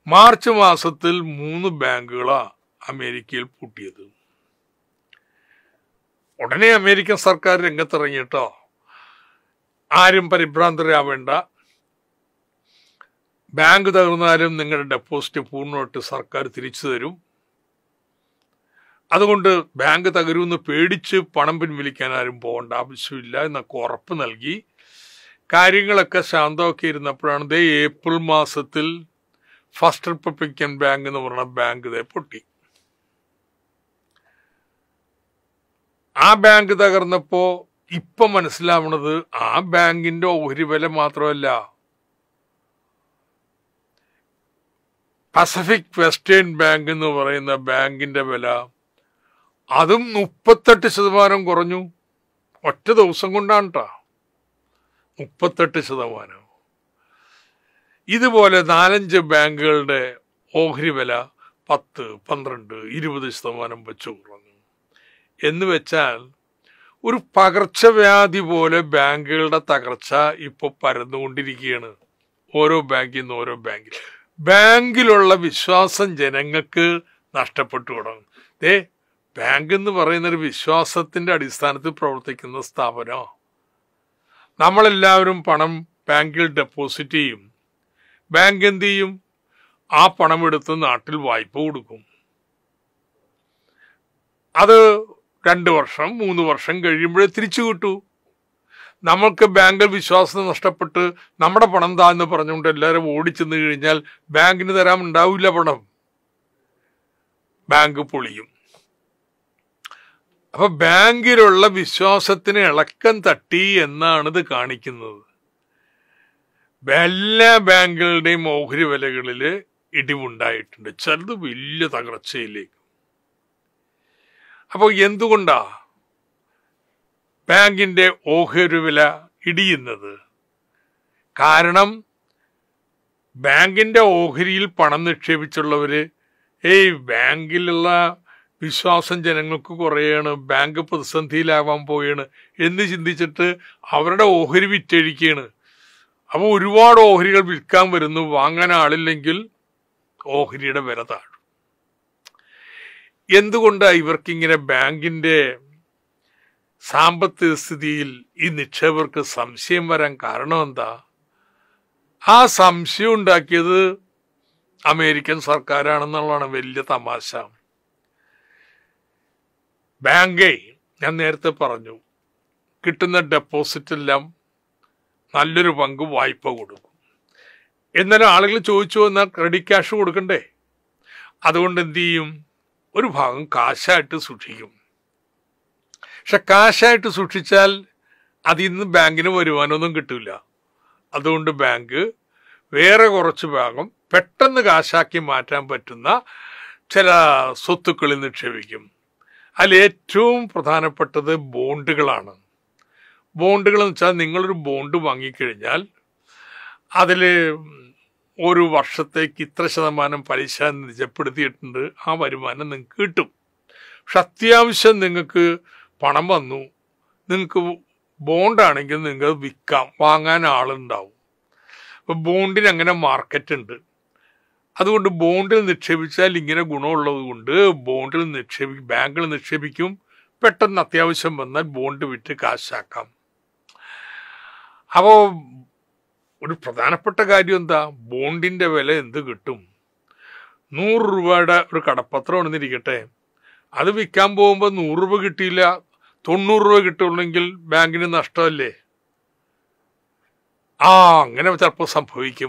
March മാസത്തിൽ മൂന്ന് ബാങ്കുകളാ അമേരിക്കയിൽ പൂട്ടിയത് ഉടനെ അമേരിക്കൻ സർക്കാർ രംഗത്തിറങ്ങിയിട്ടോ ആരും പരിഭ്രാന്തരാവേണ്ട ബാങ്ക് തകർന്നാലും നിങ്ങളുടെ ഡെപ്പോസിറ്റ് പൂർണ്ണമായിട്ട് സർക്കാർ തിരിച്ചു തരും അതുകൊണ്ട് ബാങ്ക് തകരുമെന്ന് പേടിച്ച് പണം പിൻവലിക്കാൻ ആരും പോകേണ്ട ആവശ്യമില്ല എന്നൊക്കെ ഉറപ്പ് നൽകി കാര്യങ്ങളൊക്കെ ശാന്തമൊക്കെ ഇരുന്നപ്പോഴാണ് ദേ ഏപ്രിൽ മാസത്തിൽ ഫസ്റ്റ് റിപ്പബ്ലിക്കൻ ബാങ്ക് എന്ന് പറയുന്ന ബാങ്ക് ഇതേ പൊട്ടി ആ ബാങ്ക് തകർന്നപ്പോ ഇപ്പൊ മനസ്സിലാവണത് ആ ബാങ്കിന്റെ ഓഹരി വില മാത്രമല്ല പസഫിക് വെസ്റ്റേൺ ബാങ്ക് എന്ന് പറയുന്ന ബാങ്കിന്റെ വില അതും മുപ്പത്തെട്ട് ശതമാനം കുറഞ്ഞു ഒറ്റ ദിവസം കൊണ്ടാണ് ട്ടാ മുപ്പത്തെട്ട് ശതമാനം ഇതുപോലെ നാലഞ്ച് ബാങ്കുകളുടെ ഓഹരി വില പത്ത് പന്ത്രണ്ട് ഇരുപത് ശതമാനം വെച്ച് കുറഞ്ഞു എന്ന് വെച്ചാൽ ഒരു പകർച്ചവ്യാധി പോലെ ബാങ്കുകളുടെ തകർച്ച ഇപ്പൊ പരന്നുകൊണ്ടിരിക്കുകയാണ് ഓരോ ബാങ്കിൽ നിന്ന് ഓരോ ബാങ്കിൽ ബാങ്കിലുള്ള വിശ്വാസം ജനങ്ങൾക്ക് നഷ്ടപ്പെട്ടു തുടങ്ങും ദേ ബാങ്ക് എന്ന് പറയുന്ന ഒരു വിശ്വാസത്തിന്റെ അടിസ്ഥാനത്തിൽ പ്രവർത്തിക്കുന്ന സ്ഥാപനം നമ്മളെല്ലാവരും പണം ബാങ്കിൽ ഡെപ്പോസിറ്റ് ചെയ്യും ബാങ്ക് എന്ത് ചെയ്യും ആ പണം എടുത്ത് നാട്ടിൽ വായ്പ കൊടുക്കും അത് രണ്ട് വർഷം മൂന്ന് വർഷം കഴിയുമ്പോഴേ തിരിച്ചു കിട്ടൂ നമ്മൾക്ക് ബാങ്കിൽ വിശ്വാസം നഷ്ടപ്പെട്ട് നമ്മുടെ പണം താ എന്ന് പറഞ്ഞുകൊണ്ട് എല്ലാവരും ഓടിച്ചെന്ന് കഴിഞ്ഞാൽ ബാങ്കിന് തരാൻ ഉണ്ടാവില്ല പണം ബാങ്ക് പൊളിയും അപ്പൊ ബാങ്കിലുള്ള വിശ്വാസത്തിന് ഇളക്കം തട്ടി എന്നാണ് ഇത് കാണിക്കുന്നത് എല്ലാ ബാങ്കുകളുടെയും ഓഹരി വിലകളിൽ ഇടിവുണ്ടായിട്ടുണ്ട് ചിലത് വലിയ തകർച്ചയിലേക്ക് അപ്പോൾ എന്തുകൊണ്ടാ ബാങ്കിന്റെ ഓഹരി വില ഇടിയുന്നത് കാരണം ബാങ്കിന്റെ ഓഹരിയിൽ പണം നിക്ഷേപിച്ചുള്ളവര് ഏയ് ബാങ്കിലുള്ള വിശ്വാസം ജനങ്ങൾക്ക് കുറയാണ് ബാങ്ക് പ്രതിസന്ധിയിലാവാൻ പോയാണ് എന്ന് ചിന്തിച്ചിട്ട് അവരുടെ ഓഹരി വിറ്റഴിക്കുകയാണ് അപ്പോൾ ഒരുപാട് ഓഹരികൾ വിൽക്കാൻ വരുന്നു വാങ്ങാൻ ആളില്ലെങ്കിൽ ഓഹരിയുടെ വില താഴും എന്തുകൊണ്ടാണ് ഇവർക്കിങ്ങനെ ബാങ്കിന്റെ സാമ്പത്തിക സ്ഥിതിയിൽ ഈ നിക്ഷേപകർക്ക് സംശയം വരാൻ കാരണം എന്താ ആ സംശയം ഉണ്ടാക്കിയത് അമേരിക്കൻ സർക്കാരാണെന്നുള്ളതാണ് വലിയ തമാശ ബാങ്കേ ഞാൻ നേരത്തെ പറഞ്ഞു കിട്ടുന്ന ഡെപ്പോസിറ്റ് എല്ലാം നല്ലൊരു പങ്ക് വായ്പ കൊടുക്കും എന്നാലും ആളുകൾ ചോദിച്ചു വന്നാൽ ക്രെഡിറ്റ് ക്യാഷ് കൊടുക്കണ്ടേ അതുകൊണ്ട് എന്ത് ചെയ്യും ഒരു ഭാഗം കാശായിട്ട് സൂക്ഷിക്കും പക്ഷെ കാശായിട്ട് സൂക്ഷിച്ചാൽ അതിൽ നിന്ന് ബാങ്കിന് വരുമാനമൊന്നും കിട്ടില്ല അതുകൊണ്ട് ബാങ്ക് വേറെ കുറച്ച് ഭാഗം പെട്ടെന്ന് കാശാക്കി മാറ്റാൻ പറ്റുന്ന ചില സ്വത്തുക്കളിൽ നിക്ഷേപിക്കും അതിൽ ഏറ്റവും പ്രധാനപ്പെട്ടത് ബോണ്ടുകളാണ് ബോണ്ടുകൾ എന്ന് വെച്ചാൽ നിങ്ങളൊരു ബോണ്ട് വാങ്ങിക്കഴിഞ്ഞാൽ അതിൽ ഒരു വർഷത്തേക്ക് ഇത്ര ശതമാനം പലിശ നിജപ്പെടുത്തിയിട്ടുണ്ട് ആ വരുമാനം നിങ്ങൾക്ക് കിട്ടും പക്ഷെ അത്യാവശ്യം നിങ്ങൾക്ക് പണം വന്നു നിങ്ങൾക്ക് ബോണ്ടാണെങ്കിൽ നിങ്ങൾക്ക് വിൽക്കാം വാങ്ങാൻ ആളുണ്ടാവും അപ്പോൾ ബോണ്ടിന് അങ്ങനെ മാർക്കറ്റ് ഉണ്ട് അതുകൊണ്ട് ബോണ്ടിൽ നിക്ഷേപിച്ചാൽ ഇങ്ങനെ ഗുണമുള്ളത് കൊണ്ട് ബോണ്ടിൽ നിക്ഷേപി ബാങ്കിൽ നിക്ഷേപിക്കും പെട്ടെന്ന് അത്യാവശ്യം വന്നാൽ ബോണ്ട് വിറ്റ് കാശാക്കാം അപ്പോൾ ഒരു പ്രധാനപ്പെട്ട കാര്യം എന്താ ബോണ്ടിന്റെ വില എന്ത് കിട്ടും നൂറ് രൂപയുടെ ഒരു കടപ്പത്രം ഉണ്ടെന്നിരിക്കട്ടെ അത് വിൽക്കാൻ പോകുമ്പോൾ നൂറ് രൂപ കിട്ടിയില്ല തൊണ്ണൂറ് രൂപ കിട്ടുള്ളെങ്കിൽ ബാങ്കിന് നഷ്ടമല്ലേ ആ അങ്ങനെ ചിലപ്പോൾ സംഭവിക്കും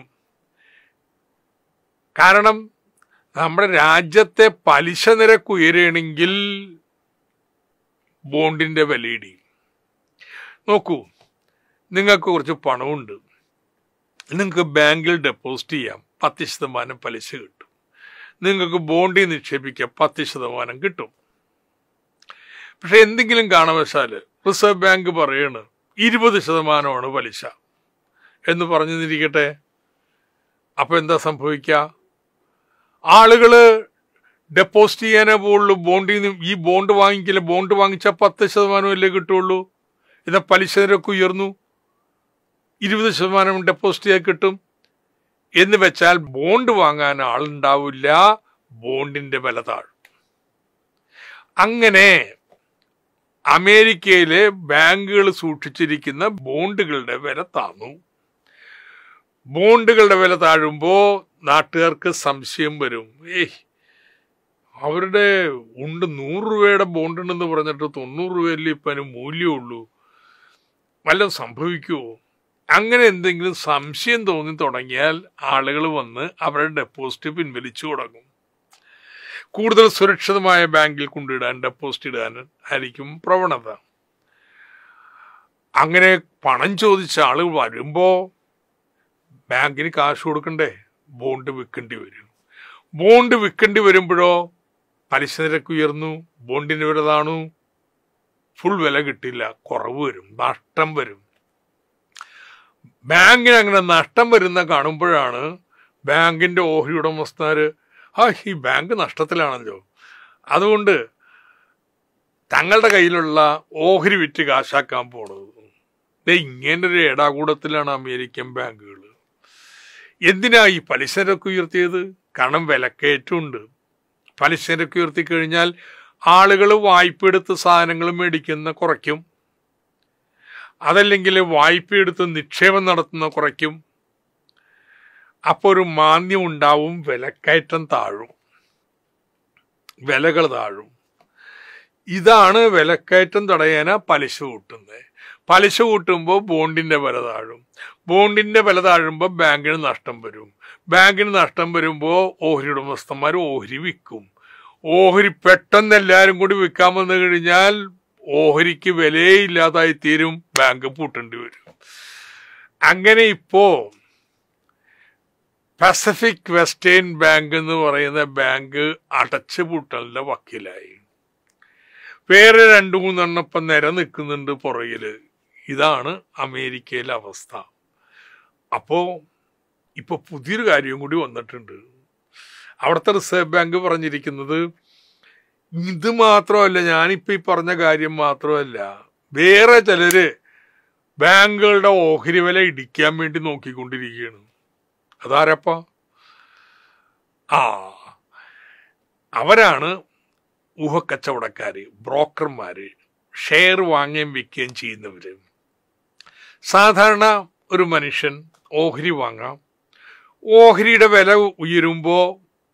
കാരണം നമ്മുടെ രാജ്യത്തെ പലിശ നിരക്ക് ഉയരുകയാണെങ്കിൽ ബോണ്ടിന്റെ വില ഇടിയും നോക്കൂ നിങ്ങൾക്ക് കുറച്ച് പണമുണ്ട് നിങ്ങൾക്ക് ബാങ്കിൽ ഡെപ്പോസിറ്റ് ചെയ്യാം പത്ത് ശതമാനം പലിശ കിട്ടും നിങ്ങൾക്ക് ബോണ്ടിൽ നിക്ഷേപിക്കാം പത്ത് ശതമാനം കിട്ടും പക്ഷെ എന്തെങ്കിലും കാരണവശാൽ റിസർവ് ബാങ്ക് പറയാണ് ഇരുപത് ശതമാനമാണ് പലിശ എന്ന് പറഞ്ഞിരിക്കട്ടെ അപ്പൊ എന്താ സംഭവിക്കുക ആളുകള് ഡെപ്പോസിറ്റ് ചെയ്യാനേ പോകുള്ളൂ ബോണ്ടിൽ നിന്ന് ഈ ബോണ്ട് വാങ്ങിക്കില്ല ബോണ്ട് വാങ്ങിച്ചാൽ പത്ത് ശതമാനമല്ലേ കിട്ടുള്ളൂ എന്നാൽ പലിശ നിരക്ക് ഉയർന്നു ഇരുപത് ശതമാനം ഡെപ്പോസിറ്റ് ചെയ്യാൻ കിട്ടും എന്ന് വെച്ചാൽ ബോണ്ട് വാങ്ങാൻ ആളുണ്ടാവില്ല ബോണ്ടിന്റെ വില താഴും അങ്ങനെ അമേരിക്കയിലെ ബാങ്കുകൾ സൂക്ഷിച്ചിരിക്കുന്ന ബോണ്ടുകളുടെ വില താന്നു ബോണ്ടുകളുടെ വില താഴുമ്പോൾ നാട്ടുകാർക്ക് സംശയം വരും ഏയ് അവരുടെ ഉണ്ട് നൂറ് രൂപയുടെ ബോണ്ട് ഉണ്ടെന്ന് പറഞ്ഞിട്ട് തൊണ്ണൂറ് രൂപയല്ലേ ഇപ്പം അതിന് മൂല്യമുള്ളൂ വല്ലതും സംഭവിക്കുമോ അങ്ങനെ എന്തെങ്കിലും സംശയം തോന്നി തുടങ്ങിയാൽ ആളുകൾ വന്ന് അവരുടെ ഡെപ്പോസിറ്റ് പിൻവലിച്ചു തുടങ്ങും കൂടുതൽ സുരക്ഷിതമായ ബാങ്കിൽ കൊണ്ടിടാൻ ഡെപ്പോസിറ്റ് ഇടാൻ ആയിരിക്കും പ്രവണത അങ്ങനെ പണം ചോദിച്ച ആളുകൾ വരുമ്പോൾ ബാങ്കിന് കാശ് കൊടുക്കണ്ടേ ബോണ്ട് വിൽക്കേണ്ടി വരും ബോണ്ട് വിൽക്കേണ്ടി വരുമ്പോഴോ പലിശ നിരക്ക് ഉയർന്നു ബോണ്ടിന് വില താണു ഫുൾ വില കിട്ടില്ല കുറവ് വരും നഷ്ടം വരും ബാങ്കിന് അങ്ങനെ നഷ്ടം വരുന്ന കാണുമ്പോഴാണ് ബാങ്കിന്റെ ഓഹരി ഉടമസ്ഥര് ആ ഈ ബാങ്ക് നഷ്ടത്തിലാണല്ലോ അതുകൊണ്ട് തങ്ങളുടെ കയ്യിലുള്ള ഓഹരി വിറ്റ് കാശാക്കാൻ പോണത് ദേ ഇങ്ങനെ ഒരു ഏടാകൂടത്തിലാണ് അമേരിക്കൻ ബാങ്കുകൾ എന്തിനാ ഈ പലിശ നിരക്ക് ഉയർത്തിയത് കാരണം വിലക്കയറ്റമുണ്ട് പലിശ നിരക്ക് ഉയർത്തി കഴിഞ്ഞാൽ ആളുകൾ വായ്പ എടുത്ത് സാധനങ്ങൾ മേടിക്കുന്ന കുറയ്ക്കും അതല്ലെങ്കിൽ വായ്പ എടുത്ത് നിക്ഷേപം നടത്തുന്ന കുറയ്ക്കും അപ്പോൾ ഒരു മാന്ദ്യം ഉണ്ടാവും വിലക്കയറ്റം താഴും വിലകൾ താഴും ഇതാണ് വിലക്കയറ്റം തടയാന പലിശ കൂട്ടുന്നത് പലിശ കൂട്ടുമ്പോൾ ബോണ്ടിന്റെ വില താഴും ബോണ്ടിന്റെ വില താഴുമ്പോൾ ബാങ്കിന് നഷ്ടം വരും ബാങ്കിന് നഷ്ടം വരുമ്പോൾ ഓഹരി ഉടമസ്ഥന്മാർ ഓഹരി വിൽക്കും ഓഹരി പെട്ടെന്ന് എല്ലാവരും കൂടി വിൽക്കാൻ വന്നു കഴിഞ്ഞാൽ ഓഹരിക്ക് വിലയേ ഇല്ലാതായി തീരും ബാങ്ക് പൂട്ടേണ്ടി വരും അങ്ങനെ ഇപ്പോ പസഫിക് വെസ്റ്റേൺ ബാങ്ക് എന്ന് പറയുന്ന ബാങ്ക് അടച്ചു പൂട്ടലിന്റെ വക്കീലായി വേറെ രണ്ടു മൂന്നെണ്ണം ഇപ്പം നിര നിൽക്കുന്നുണ്ട് പുറകില് ഇതാണ് അമേരിക്കയിലെ അവസ്ഥ അപ്പോ ഇപ്പൊ പുതിയൊരു കാര്യം കൂടി വന്നിട്ടുണ്ട് അവിടുത്തെ റിസർവ് ബാങ്ക് പറഞ്ഞിരിക്കുന്നത് ഇത് മാത്രമല്ല ഞാനിപ്പോ ഈ പറഞ്ഞ കാര്യം മാത്രമല്ല വേറെ ചിലര് ബാങ്കുകളുടെ ഓഹരി വില ഇടിക്കാൻ വേണ്ടി നോക്കിക്കൊണ്ടിരിക്കുകയാണ് അതാരപ്പ ആ അവരാണ് ഊഹക്കച്ചവടക്കാര് ബ്രോക്കർമാര് ഷെയർ വാങ്ങുകയും വിൽക്കുകയും ചെയ്യുന്നവര് സാധാരണ ഒരു മനുഷ്യൻ ഓഹരി വാങ്ങാം ഓഹരിയുടെ വില ഉയരുമ്പോൾ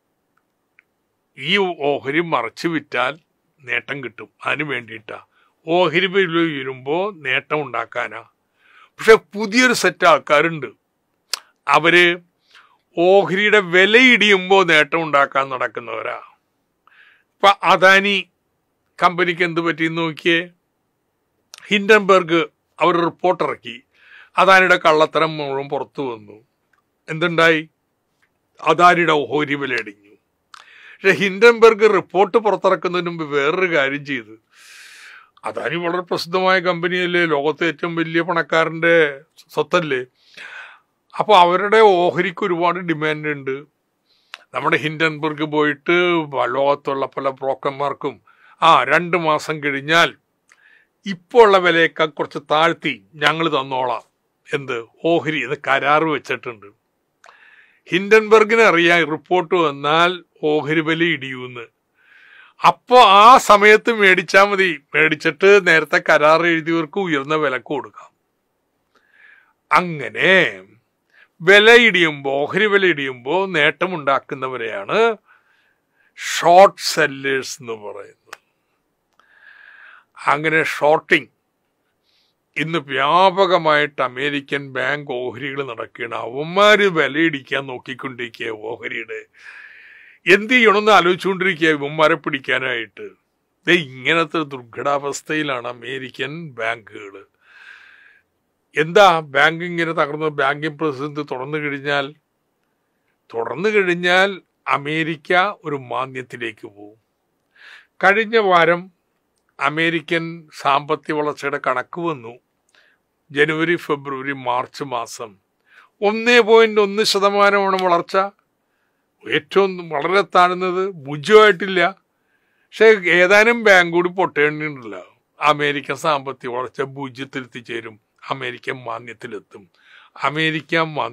ഈ ഓഹരി മറച്ചു വിറ്റാൽ നേട്ടം കിട്ടും അതിന് വേണ്ടിയിട്ടാ ഓഹരി വില ഉയരുമ്പോൾ നേട്ടം ഉണ്ടാക്കാനാ പക്ഷെ പുതിയൊരു സെറ്റ് ആൾക്കാരുണ്ട് അവര് ഓഹരിയുടെ വില ഇടിയുമ്പോൾ നേട്ടം ഉണ്ടാക്കാൻ നടക്കുന്നവരാ ഇപ്പൊ അദാനി കമ്പനിക്ക് എന്ത് പറ്റിയെന്ന് നോക്കിയേ ഹിൻഡൻബർഗ് അവർ റിപ്പോർട്ട് ഇറക്കി അദാനിയുടെ കള്ളത്തരം മുഴുവൻ പുറത്തു വന്നു എന്തുണ്ടായി അദാനിയുടെ ഓഹരി വില ഇടിഞ്ഞു പക്ഷെ ഹിൻഡൻബർഗ് റിപ്പോർട്ട് പുറത്തിറക്കുന്നതിന് മുമ്പ് വേറൊരു കാര്യം ചെയ്തു അദാനി വളരെ പ്രസിദ്ധമായ കമ്പനിയല്ലേ ലോകത്തെ ഏറ്റവും വലിയ പണക്കാരന്റെ സ്വത്തല്ലേ അപ്പോൾ അവരുടെ ഓഹരിക്ക് ഒരുപാട് ഡിമാൻഡ് ഉണ്ട് നമ്മുടെ ഹിൻഡൻബർഗ് പോയിട്ട് ലോകത്തുള്ള പല ബ്രോക്കർമാർക്കും ആ രണ്ട് മാസം കഴിഞ്ഞാൽ ഇപ്പോൾ ഉള്ള വിലയേക്കാൾ കുറച്ച് താഴ്ത്തി ഞങ്ങൾ തന്നോളാം എന്ത് ഓഹരി ഇത് കരാറ് വെച്ചിട്ടുണ്ട് ഹിൻഡൻബർഗിന് അറിയാം റിപ്പോർട്ട് വന്നാൽ ഓഹരി വില ഇടിയൂന്ന് അപ്പോ ആ സമയത്ത് മേടിച്ചാൽ മതി മേടിച്ചിട്ട് നേരത്തെ കരാർ എഴുതിയവർക്ക് ഉയർന്ന വിലക്ക് കൊടുക്കാം അങ്ങനെ വില ഇടിയുമ്പോൾ ഓഹരി വില ഇടിയുമ്പോൾ നേട്ടമുണ്ടാക്കുന്നവരെയാണ് ഷോർട്ട് സെല്ലേഴ്സ് എന്ന് പറയുന്നത് അങ്ങനെ ഷോർട്ടിങ് ഇന്ന് വ്യാപകമായിട്ട് അമേരിക്കൻ ബാങ്ക് ഓഹരികൾ നടക്കുകയാണ് അവന്മാര് വിലയിടിക്കാൻ നോക്കിക്കൊണ്ടിരിക്കുക ഓഹരിയുടെ എന്ത് ചെയ്യണമെന്ന് ആലോചിച്ചുകൊണ്ടിരിക്കുക ഇവന്മാരെ പിടിക്കാനായിട്ട് ദേ ഇങ്ങനത്തെ ദുർഘടാവസ്ഥയിലാണ് അമേരിക്കൻ ബാങ്കുകൾ എന്താ ബാങ്ക് ഇങ്ങനെ തകർന്ന് ബാങ്കിങ് പ്രതിസന്ധി തുറന്നു കഴിഞ്ഞാൽ തുറന്നു കഴിഞ്ഞാൽ അമേരിക്ക ഒരു മാന്ദ്യത്തിലേക്ക് പോകും കഴിഞ്ഞ വാരം അമേരിക്കൻ സാമ്പത്തിക വളർച്ചയുടെ കണക്ക് വന്നു ജനുവരി ഫെബ്രുവരി മാർച്ച് മാസം ഒന്നേ പോയിന്റ് ഒന്ന് ശതമാനമാണ് വളർച്ച ഏറ്റവും വളരെ താഴ്ന്നത് ഭുജമായിട്ടില്ല പക്ഷെ ഏതാനും ബാങ്ക് കൂടി പൊട്ടേണ്ടിണ്ടല്ല അമേരിക്കൻ സാമ്പത്തിക വളർച്ച പൂജ്യത്തിൽ എത്തിച്ചേരും അമേരിക്കൻ മാന്യത്തിലെത്തും അമേരിക്ക